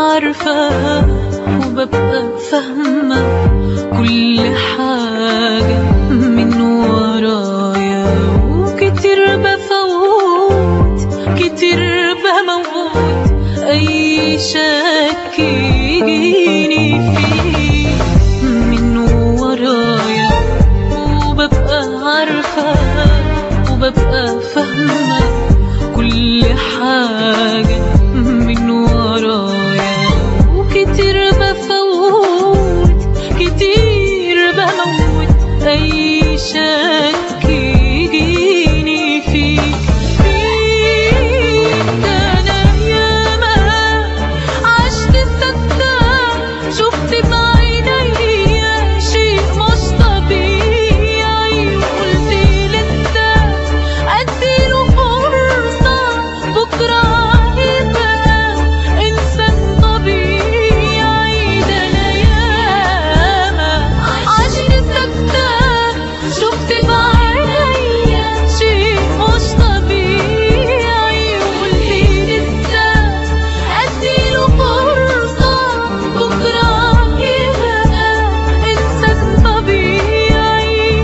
عارفة وببقى فاهمة كل حاجة من ورايا وكتير بفوت كتير بموت أي شك يجيني فيه من ورايا وببقى عارفة وببقى فاهمة كل حاجة من ورايا وكتير بفوت كتير بموت أي شك يجيني فيك فيك أنا ياما عشت سكتة شفت بعيني شيء مش طبيعي وقلت لسه أديله فرصة بكرة هيبقى إنسان طبيعي ده أنا ياما عشت سكتة شفت بعيني شيء مش طبيعي وقلت لسه أديله فرصة بكرة يبقى إنسان طبيعي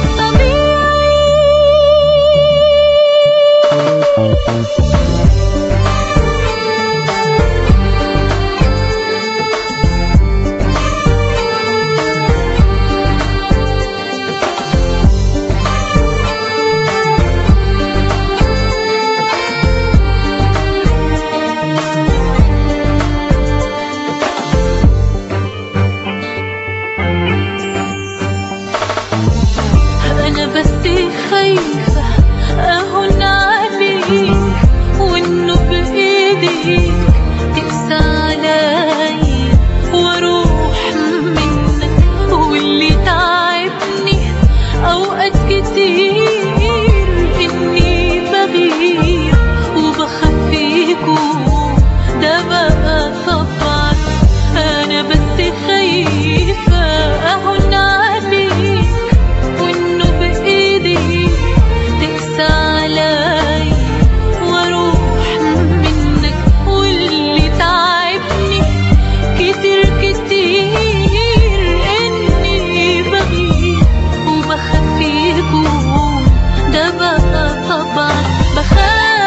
أنا بس خايفة أهون عليك وإنه بإيديك تقسى عليا وأروح منك واللي تعبني أوقات كتير إني بغير وبخاف يكون ده بقى طبعا أنا بس خايفة أهون عليك وإنه بإيدي تقسى علي وأروح منك واللي تعبني كتير كتير إني بغير وبخاف يكون ده بقى طبعا بخاف